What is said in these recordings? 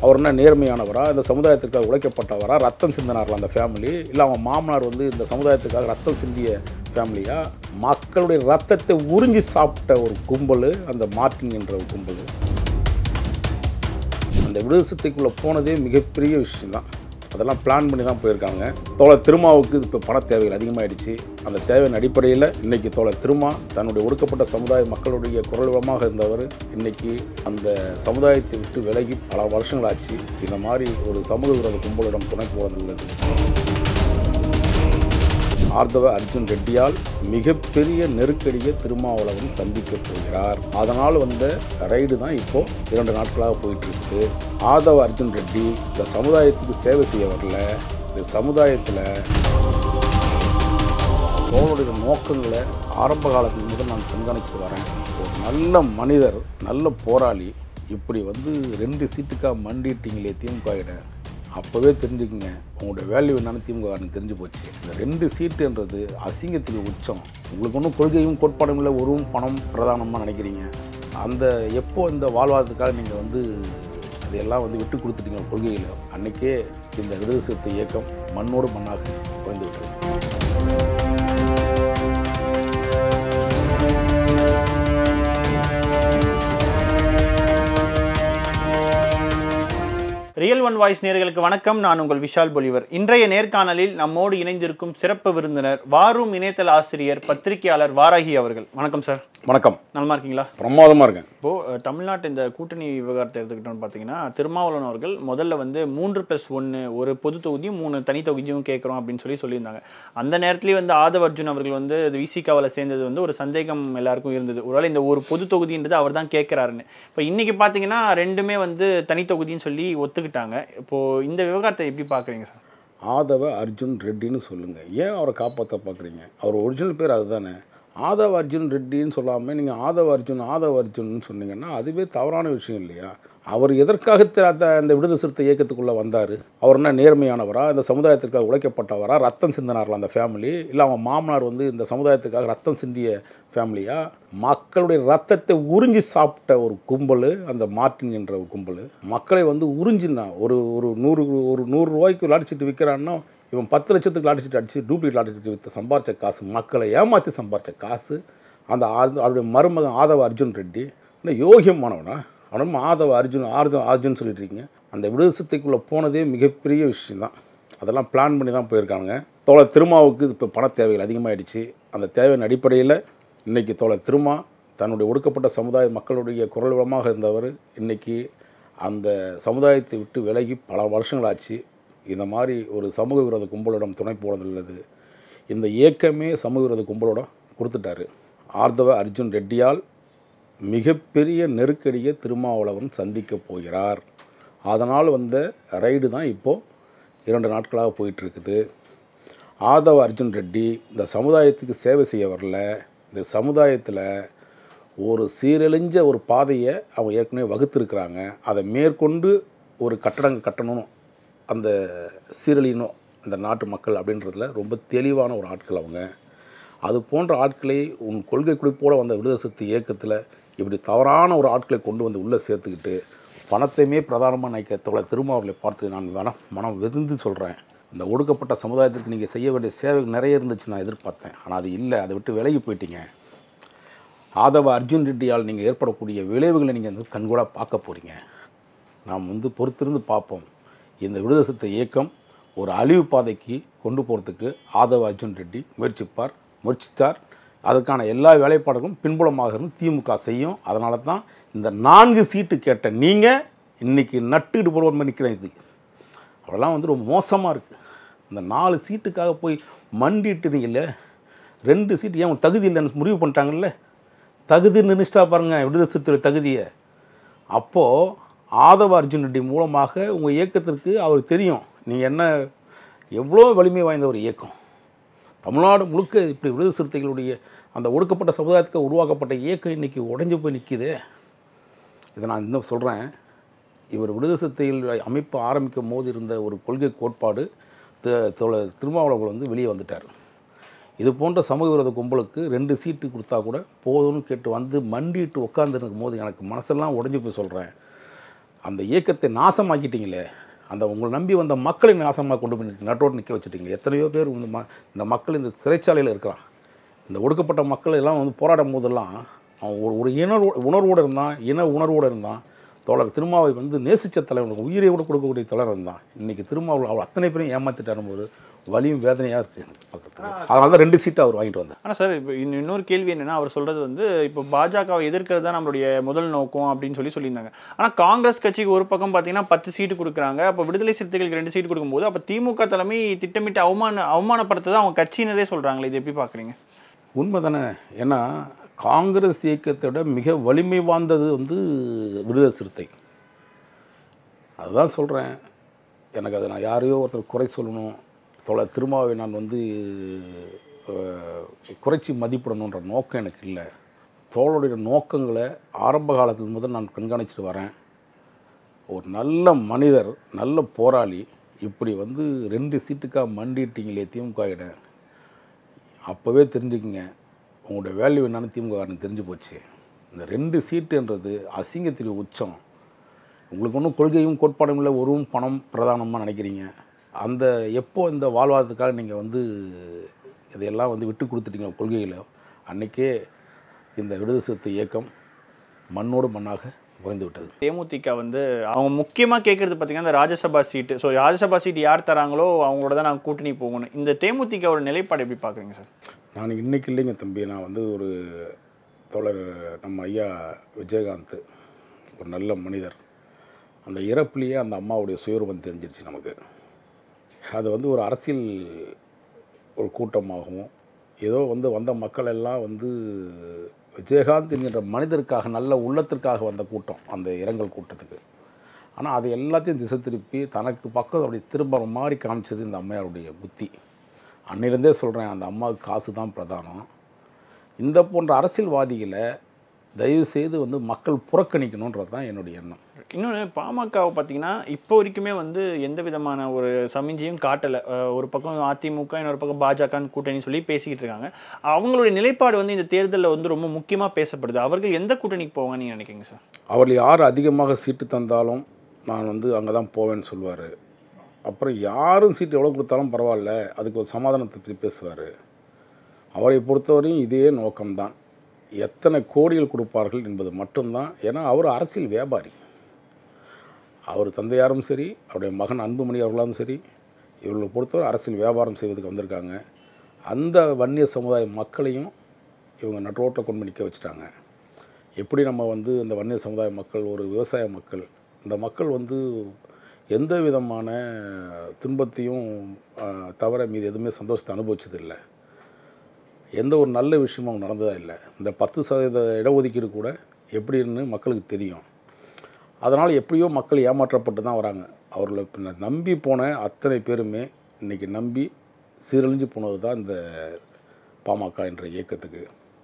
அவர் என்ன நேர்மையானவரா இந்த சமுதாயத்திற்காக உழைக்கப்பட்டவரா ரத்தம் சிந்தினார்களா அந்த ஃபேமிலி இல்லை அவன் மாமனார் வந்து இந்த சமுதாயத்துக்காக ரத்தம் சிந்திய ஃபேமிலியா மக்களுடைய ரத்தத்தை உறிஞ்சி சாப்பிட்ட ஒரு கும்பல் அந்த மார்ட்டின் என்ற ஒரு கும்பல் அந்த விடுதலை சித்தைக்குள்ளே போனதே மிகப்பெரிய விஷயம்தான் அதெல்லாம் பிளான் பண்ணி தான் போயிருக்காங்க தோழர் திருமாவுக்கு இப்போ பண தேவைகள் அதிகமாகிடுச்சு அந்த தேவையின் அடிப்படையில் இன்னைக்கு தோழர் திருமா தன்னுடைய ஒடுக்கப்பட்ட சமுதாய மக்களுடைய குரல் வளமாக இருந்தவர் இன்னைக்கு அந்த சமுதாயத்தை விட்டு விலகி பல வருஷங்கள் ஆச்சு இந்த மாதிரி ஒரு சமூக விரோத கும்பலிடம் துணை போவதில்லை ஆர்தவ அர்ஜுன் ரெட்டியால் மிகப்பெரிய நெருக்கடியை திருமாவளவன் சந்திக்கப் போகிறார் அதனால் வந்த ரைடு தான் இப்போ இரண்டு நாட்களாக போயிட்டு இருக்குது ஆதவ அர்ஜுன் ரெட்டி இந்த சமுதாயத்துக்கு சேவை செய்ய வரல இந்த சமுதாயத்தில் தோளுடைய நோக்கங்களை ஆரம்ப காலத்துக்கு முதல் நான் கண்காணிச்சு வரேன் ஒரு நல்ல மனிதர் நல்ல போராளி இப்படி வந்து ரெண்டு சீட்டுக்காக மண்டிட்டீங்களே திமுக அப்போவே தெரிஞ்சுக்குங்க உங்களுடைய வேல்யூ என்னன்னு திமுக தெரிஞ்சு போச்சு இந்த ரெண்டு சீட்டுன்றது அசிங்கத்துக்கு உச்சம் உங்களுக்கு ஒன்றும் கொள்கையும் கோட்பாடும் இல்லை உருவும் பணம் பிரதானமாக நினைக்கிறீங்க அந்த எப்போ இந்த வாழ்வாதாரத்துக்காக நீங்கள் வந்து அதையெல்லாம் வந்து விட்டு கொடுத்துட்டீங்க கொள்கையில் அன்னைக்கே இந்த விடுதலை சிறுத்தை இயக்கம் மண்ணோடு மண்ணாக குறைந்து விட்டது ரியல் ஒன் வாய்ஸ் நேயர்களுக்கு வணக்கம் நான் உங்கள் விஷால் பொலிவர் இன்றைய நேர்காணலில் நம்மோடு இணைந்திருக்கும் சிறப்பு விருந்தினர் வாரும் இணையதள ஆசிரியர் பத்திரிகையாளர் வாராகி அவர்கள் வணக்கம் சார் வணக்கம் நலமா இருக்கீங்களா பிரமாதமாக இருக்கேன் இப்போ அஹ், தமிழ்நாட்டு இந்த கூட்டணி விவகாரத்தை எடுத்துக்கிட்டோம்னு பார்த்தீங்கன்னா திருமாவளவன் அவர்கள் முதல்ல வந்து மூன்று ப்ளஸ் ஒன்று ஒரு பொது தொகுதியும் மூணு தனி தொகுதியும் கேட்குறோம் அப்படின்னு சொல்லி சொல்லியிருந்தாங்க அந்த நேரத்துலேயே வந்து ஆதவ அர்ஜுன் அவர்கள் வந்து விசிகாவில் சேர்ந்தது வந்து ஒரு சந்தேகம் எல்லாருக்கும் இருந்தது ஒருவேளை இந்த ஒரு பொது தொகுதின்றது அவர் தான் கேட்குறாருன்னு இப்போ இன்னைக்கு பார்த்தீங்கன்னா ரெண்டுமே வந்து தனி தொகுதின்னு சொல்லி ஒத்துக்கிட்டாங்க இப்போ இந்த விவகாரத்தை எப்படி பார்க்குறீங்க சார் ஆதவ அர்ஜுன் ரெட்டின்னு சொல்லுங்கள் ஏன் அவரை காப்பாற்ற பார்க்குறீங்க அவர் ஒரிஜினல் பேர் அதுதானே ஆதவ அர்ஜுன் ரெட்டின்னு சொல்லாமல் நீங்கள் ஆதவ அர்ஜுன் ஆதவ அர்ஜுன்னு சொன்னீங்கன்னா அதுவே தவறான விஷயம் இல்லையா அவர் எதற்காக த- அந்த அந்த விடுதலை சிறுத்தை இயக்கத்துக்குள்ளே வந்தார் அவர் என்ன நேர்மையானவரா இந்த சமுதாயத்திற்காக உழைக்கப்பட்டவரா ரத்தம் சிந்தினார்களா அந்த ஃபேமிலி இல்லை அவன் மாமனார் வந்து இந்த சமுதாயத்துக்காக ரத்தம் சிந்திய ஃபேமிலியா மக்களுடைய ரத்தத்தை உறிஞ்சி சாப்பிட்ட ஒரு கும்பல் அந்த மார்ட்டின் என்ற ஒரு கும்பல் மக்களை வந்து உறிஞ்சினா ஒரு ஒரு நூறு ஒரு நூறு ரூபாய்க்கு லாட்டரி சீட்டு விற்கிறான்னா இவன் பத்து லட்சத்துக்கு லாட்டரி சீட்டு அடிச்சு டூப்ளிகேட் லாட்டரி சீட்டு விற்று சம்பாரிச்ச காசு மக்களை ஏமாற்றி சம்பாரிச்ச காசு அந்த ஆ- அவருடைய மருமகன் ஆதவ அர்ஜுன் ரெட்டி என்ன யோகியமானவனா அவனும் ஆதவ அர்ஜுன் ஆர்ஜுன் அர்ஜுன் சொல்லிட்டு இருக்கீங்க அந்த விடுதலை சித்தைக்குள்ளே போனதே மிகப்பெரிய விஷயம்தான் அதெல்லாம் பிளான் பண்ணி தான் போயிருக்காங்க தோழர் திருமாவுக்கு இப்போ பண தேவைகள் அதிகமாகிடுச்சு அந்த தேவையின் அடிப்படையில் இன்னைக்கு தோழர் திருமா தன்னுடைய ஒடுக்கப்பட்ட சமுதாய மக்களுடைய குரல் வளமாக இருந்தவர் இன்னைக்கு அந்த சமுதாயத்தை விட்டு விலகி பல வருஷங்கள் ஆச்சு இந்த மாதிரி ஒரு சமூக விரோத கும்பலிடம் துணை போனதில்லது இந்த இயக்கமே சமூக விரோத கும்பலோட கொடுத்துட்டாரு ஆர்தவ அர்ஜுன் ரெட்டியால் மிகப்பெரிய நெருக்கடியை திருமாவளவன் சந்திக்கப் போகிறார் அதனால் வந்த ரைடு தான் இப்போது இரண்டு நாட்களாக போயிட்டுருக்குது ஆதவ அர்ஜுன் ரெட்டி இந்த சமுதாயத்துக்கு சேவை செய்ய வரல இந்த சமுதாயத்தில் ஒரு சீரழிஞ்ச ஒரு பாதையை அவங்க ஏற்கனவே வகுத்திருக்கிறாங்க அதை மேற்கொண்டு ஒரு கட்டடங்கள் கட்டணும் அந்த சீரழியணும் அந்த நாட்டு மக்கள் அப்படின்றதுல ரொம்ப தெளிவான ஒரு ஆட்கள் அவங்க அது போன்ற ஆட்களை உன் கொள்கை குறிப்போடு வந்த விடுதலை சக்தி இயக்கத்தில் இப்படி தவறான ஒரு ஆட்களை கொண்டு வந்து உள்ளே சேர்த்துக்கிட்டு பணத்தையுமே பிரதானமாக நினைக்க தோழர் திருமாவர்களை பார்த்து நான் மனம் மனம் வெதிந்து சொல்கிறேன் இந்த ஒடுக்கப்பட்ட சமுதாயத்திற்கு நீங்கள் செய்ய வேண்டிய சேவைகள் நிறைய இருந்துச்சு நான் எதிர்பார்த்தேன் ஆனால் அது இல்லை அதை விட்டு விலகி போயிட்டீங்க ஆதவ அர்ஜுன் ரெட்டியால் நீங்கள் ஏற்படக்கூடிய விளைவுகளை நீங்கள் வந்து கண்கூடாக பார்க்க போகிறீங்க நாம் வந்து பொறுத்திருந்து பார்ப்போம் இந்த விடுதலை சிறுத்தை இயக்கம் ஒரு அழிவு பாதைக்கு கொண்டு போகிறதுக்கு ஆதவ அர்ஜுன் ரெட்டி முயற்சிப்பார் முயற்சித்தார் அதற்கான எல்லா வேலைப்பாடுகளும் பின்புலமாக இருந்து திமுக செய்யும் அதனால தான் இந்த நான்கு சீட்டு கேட்ட நீங்கள் இன்னைக்கு நட்டுக்கிட்டு போடுவோம் நிற்கிறேன் இது அதெல்லாம் வந்து ரொம்ப மோசமாக இருக்குது இந்த நாலு சீட்டுக்காக போய் மண்டிட்டுறீங்கல்ல ரெண்டு சீட்டு ஏன் உனக்கு தகுதி இல்லைன்னு முடிவு பண்ணிட்டாங்கல்ல தகுதி நினைச்சிட்டா பாருங்க விடுதலை சிறுத்தை தகுதியை அப்போது ஆதவ அர்ஜுன் ரெட்டி மூலமாக உங்கள் இயக்கத்திற்கு அவருக்கு தெரியும் நீங்கள் என்ன எவ்வளோ வலிமை வாய்ந்த ஒரு இயக்கம் தமிழ்நாடு முழுக்க இப்படி விடுதலை சிறுத்தைகளுடைய அந்த ஒடுக்கப்பட்ட சமுதாயத்துக்கு உருவாக்கப்பட்ட இயக்கம் இன்றைக்கி உடைஞ்சு போய் நிற்கிதே இதை நான் இன்னும் சொல்கிறேன் இவர் விடுதலை சிறுத்தைகள் அமைப்பு ஆரம்பிக்கும் போது இருந்த ஒரு கொள்கை கோட்பாடு தி- தோழர் திருமாவளவன் வந்து வெளியே வந்துட்டார் இது போன்ற சமூக விரோத கும்பலுக்கு ரெண்டு சீட்டு கொடுத்தா கூட போதும்னு கேட்டு வந்து மண்டிட்டு உட்காந்துருக்கும் போது எனக்கு மனசெல்லாம் உடைஞ்சு போய் சொல்கிறேன் அந்த இயக்கத்தை நாசமாக்கிட்டீங்களே அந்த உங்களை நம்பி வந்த மக்களை நாசமாக கொண்டு போய் நட்டோடு நிற்க வச்சுட்டீங்களே எத்தனையோ பேர் இந்த ம இந்த மக்கள் இந்த சிறைச்சாலையில் இருக்கிறான் இந்த ஒடுக்கப்பட்ட மக்கள் எல்லாம் வந்து போராடும் போதெல்லாம் அவன் ஒரு ஒரு இன உணர்வோடு இருந்தான் இன உணர்வோடு இருந்தான் தோழர் திருமாவை வந்து நேசித்த தலைவனுக்கு உயிரை கூட கொடுக்கக்கூடிய தலைவர் இருந்தான் இன்றைக்கி திருமாவளவன் அவர் அத்தனை பேரும் ஏமாற்றிட்டாரும் போது வலியும் வேதனையாக இருக்குது எனக்கு பார்க்குறதுக்கு அதனால தான் ரெண்டு சீட்டை அவர் வாங்கிட்டு வந்தார் ஆனால் சார் இப்போ இன்னும் இன்னொரு கேள்வி என்னன்னா அவர் சொல்றது வந்து இப்போ பாஜகவை எதிர்க்கிறது தான் நம்மளுடைய முதல் நோக்கம் அப்படின்னு சொல்லி சொல்லியிருந்தாங்க ஆனால் காங்கிரஸ் கட்சிக்கு ஒரு பக்கம் பார்த்தீங்கன்னா பத்து சீட்டு கொடுக்குறாங்க அப்போ விடுதலை சிறுத்தைகளுக்கு ரெண்டு சீட்டு கொடுக்கும்போது அப்போ திமுக தலைமை திட்டமிட்டு அவமான அவமானப்படுத்ததான் அவங்க கட்சியினரே சொல்றாங்களே இது எப்படி பார்க்குறீங்க உண்மை தானே ஏன்னா காங்கிரஸ் இயக்கத்தை விட மிக வலிமை வாய்ந்தது வந்து விடுதலை சிறுத்தை அதுதான் சொல்கிறேன் எனக்கு அதை நான் யாரையோ ஒருத்தர் குறை சொல்லணும் தொலை திருமாவை நான் வந்து அஹ், குறைச்சி மதிப்பிடணுன்ற நோக்கம் எனக்கு இல்லை தோளுடைய நோக்கங்களை ஆரம்ப காலத்துக்கு முதல் நான் கண்காணிச்சிட்டு வரேன் ஒரு நல்ல மனிதர் நல்ல போராளி இப்படி வந்து ரெண்டு சீட்டுக்காக மண்டிட்டீங்களே திமுக அப்போவே தெரிஞ்சுக்குங்க உங்களுடைய வேல்யூ என்னன்னு திமுககாரனுக்கு தெரிஞ்சு போச்சு இந்த ரெண்டு சீட்டுன்றது அசிங்கத்தின் உச்சம் உங்களுக்கு ஒன்றும் கொள்கையும் கோட்பாடும் இல்லை ஒருவும் பணம் பிரதானமாக நினைக்கிறீங்க அந்த எப்போ இந்த வாழ்வாதாரத்துக்காக நீங்கள் வந்து இதையெல்லாம் வந்து விட்டு கொடுத்துட்டீங்க கொள்கையில் அன்றைக்கே இந்த விடுதலை சிறுத்தை இயக்கம் மண்ணோடு மண்ணாக புகைந்து விட்டது தேமுதிக வந்து அவங்க முக்கியமாக கேட்கறது பார்த்தீங்கன்னா இந்த Rajya Sabha seat so Rajya Sabha seat யார் தராங்களோ அவங்களோட தான் நாங்கள் கூட்டணி போகணும் இந்த தேமுதிகவோட நிலைப்பாடு எப்படி பார்க்குறீங்க சார் நான் இன்னைக்கு இல்லைங்க தம்பி நான் வந்து ஒரு தோழர் நம்ம ஐயா விஜயகாந்த் ஒரு நல்ல மனிதர் அந்த இறப்புலேயே அந்த அம்மாவுடைய சுயரூபம் தெரிஞ்சிருச்சு நமக்கு அது வந்து ஒரு அரசியல் ஒரு கூட்டமாகவும் ஏதோ வந்து வந்த மக்கள் எல்லாம் வந்து விஜயகாந்த் என்கின்ற மனிதருக்காக நல்ல உள்ளத்திற்காக வந்த கூட்டம் அந்த இரங்கல் கூட்டத்துக்கு ஆனால் அது எல்லாத்தையும் திசை திருப்பி தனக்கு பக்கம் அப்படி திரும்ப மாதிரி காமிச்சது இந்த அம்மையாருடைய புத்தி அன்னிலேருந்தே சொல்கிறேன் அந்த அம்மாவுக்கு காசு தான் பிரதானம் இந்த போன்ற அரசியல்வாதிகளை தயவு செய்து வந்து மக்கள் புறக்கணிக்கணுன்றது தான் என்னுடைய எண்ணம் இன்னொன்று பாமகவை பார்த்தீங்கன்னா இப்போ வரைக்குமே வந்து எந்த விதமான ஒரு சமிஞ்சையும் காட்டலை அஹ் ஒரு பக்கம் அதிமுக இன்னொரு பக்கம் பாஜகன்னு கூட்டணி சொல்லி பேசிக்கிட்டு இருக்காங்க அவங்களுடைய நிலைப்பாடு வந்து இந்த தேர்தலில் வந்து ரொம்ப முக்கியமாக பேசப்படுது அவர்கள் எந்த கூட்டணிக்கு போவாங்க நீங்கள் நினைக்கிறீங்க சார் அவர் யார் அதிகமாக சீட்டு தந்தாலும் நான் வந்து அங்கே தான் போவேன்னு சொல்லுவார் அப்புறம் யாரும் சீட்டு எவ்வளோ கொடுத்தாலும் பரவாயில்ல அதுக்கு ஒரு சமாதானத்தை பற்றி பேசுவார் அவரை பொறுத்தவரையும் இதே நோக்கம்தான் எத்தனை கோடிகள் கொடுப்பார்கள் என்பது மட்டும்தான் ஏன்னா அவர் அரசியல் வியாபாரி அவர் தந்தையாரும் சரி அவருடைய மகன் அன்புமணி அவர்களாலும் சரி இவர்களை பொறுத்தவரை அரசியல் வியாபாரம் செய்வதுக்கு வந்திருக்காங்க அந்த வன்னிய சமுதாய மக்களையும் இவங்க நட்டோட்டில் கொண்டு போய் நிற்க வச்சுட்டாங்க எப்படி நம்ம வந்து இந்த வன்னிய சமுதாய மக்கள் ஒரு விவசாய மக்கள் இந்த மக்கள் வந்து எந்த விதமான துன்பத்தையும் ஆஹ், தவிர மீது எதுவுமே சந்தோஷத்தை அனுபவிச்சதில்லை எந்த ஒரு நல்ல விஷயமும் அவங்க நடந்ததா இல்லை இந்த பத்து சதவீத இடஒதுக்கீடு கூட எப்படின்னு மக்களுக்கு தெரியும் அதனால் எப்படியோ மக்கள் ஏமாற்றப்பட்டு தான் வராங்க அவர்களை பின்ன நம்பி போன அத்தனை பேருமே இன்றைக்கி நம்பி சீரழிஞ்சு போனது தான் இந்த பாமக என்ற இயக்கத்துக்கு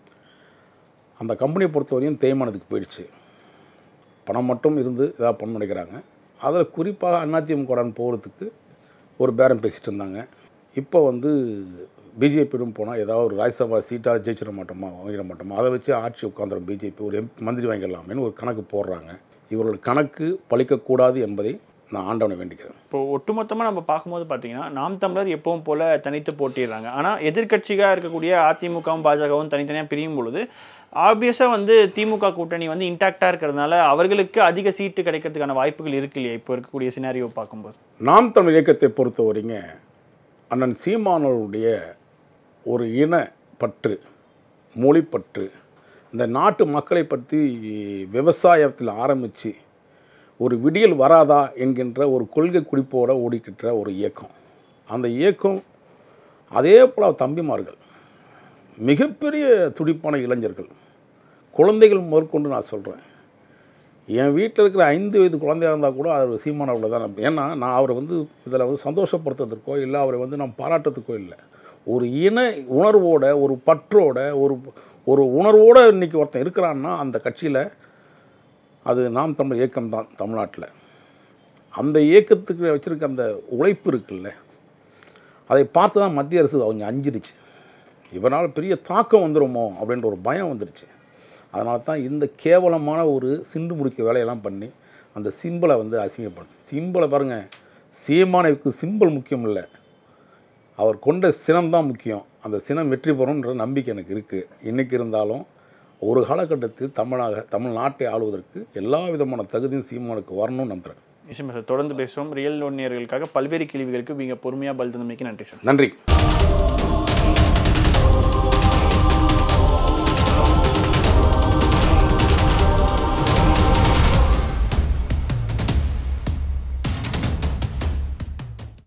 அந்த கம்பெனியை பொறுத்தவரையும் தேய்மானத்துக்கு போயிடுச்சு பணம் மட்டும் இருந்து ஏதாவது பண்ண நினைக்கிறாங்க அதில் குறிப்பாக அதிமுகவுடன் போகிறதுக்கு ஒரு பேரம் பேசிட்டு இருந்தாங்க இப்போ வந்து பிஜேபியிடம் போனால் ஏதாவது ஒரு ராஜ்யசபா சீட்டாக ஜெயிச்சிட மாட்டோமா வாங்கிட மாட்டோமா அதை வச்சு ஆட்சி உட்காந்துரும் பிஜேபி ஒரு எம் மந்திரி வாங்கிடலாமேன்னு ஒரு கணக்கு போடுறாங்க இவர்கள் கணக்கு பழிக்கக்கூடாது என்பதை நான் ஆண்டவனை வேண்டிக்கிறேன் இப்போ ஒட்டுமொத்தமாக நம்ம பார்க்கும்போது பார்த்தீங்கன்னா நாம் தமிழர் எப்பவும் போல தனித்து போட்டிடுறாங்க ஆனால் எதிர்க்கட்சியாக இருக்கக்கூடிய அதிமுகவும் பாஜகவும் தனித்தனியாக பிரியும் பொழுது ஆப்வியஸாக வந்து திமுக கூட்டணி வந்து இன்டாக்டாக இருக்கிறதுனால அவர்களுக்கு அதிக சீட்டு கிடைக்கிறதுக்கான வாய்ப்புகள் இருக்கு இல்லையா இப்போ இருக்கக்கூடிய சினாரியோ பார்க்கும்போது நாம் தமிழ் இயக்கத்தை பொறுத்தவரைங்க அண்ணன் சீமானவருடைய ஒரு இன பற்று மொழிப்பற்று இந்த நாட்டு மக்களை பற்றி விவசாயத்தில் ஆரம்பித்து ஒரு விடியல் வராதா என்கின்ற ஒரு கொள்கை குறிப்போட ஓடிக்கிட்ட ஒரு இயக்கம் அந்த இயக்கம் அதே போல் தம்பிமார்கள் மிகப்பெரிய துடிப்பான இளைஞர்கள் குழந்தைகள் முதற்கொண்டு நான் சொல்கிறேன் என் வீட்டில் இருக்கிற ஐந்து வயது குழந்தையாக இருந்தால் கூட அவர் சீமானவில் தான் நம்ப- ஏன்னா நான் அவரை வந்து இதில் வந்து சந்தோஷப்படுத்துறதுக்கோ இல்லை அவரை வந்து நான் பாராட்டுறதுக்கோ இல்லை ஒரு இன உணர்வோட ஒரு பற்றோட ஒரு ஒரு உணர்வோடு இன்றைக்கி ஒருத்தன் இருக்கிறான்னா அந்த கட்சியில் அது நாம் தமிழ் இயக்கம் தான் தமிழ்நாட்டில் அந்த இயக்கத்துக்கு வச்சுருக்க அந்த உழைப்பு இருக்குல்ல அதை பார்த்து தான் மத்திய அரசு அவங்க அஞ்சிடுச்சு இவனால் பெரிய தாக்கம் வந்துருமோ அப்படின்ற ஒரு பயம் வந்துடுச்சு அதனால தான் இந்த கேவலமான ஒரு சிண்டு முடிக்க வேலையெல்லாம் பண்ணி அந்த சிம்பிளை வந்து அசிங்கப்படுத்து சிம்பிளை பாருங்கள் சீமானுக்கு சிம்பிள் முக்கியம் இல்லை அவர் கொண்ட சினம் தான் முக்கியம் அந்த சினம் வெற்றி பெறும்ன்ற நம்பிக்கை எனக்கு இருக்குது இன்றைக்கி இருந்தாலும் ஒரு காலகட்டத்தில் தமிழாக தமிழ்நாட்டை ஆளுவதற்கு எல்லா விதமான தகுதியும் சீமானுக்கு வரணும்னு நம்புகிறேன் நிச்சயமா சார் தொடர்ந்து பேசுவோம் ரியல் ஒன்னியர்களுக்காக பல்வேறு கேள்விகளுக்கு மிக பொறுமையாக பதில் தந்தமைக்கு நன்றி சார் நன்றி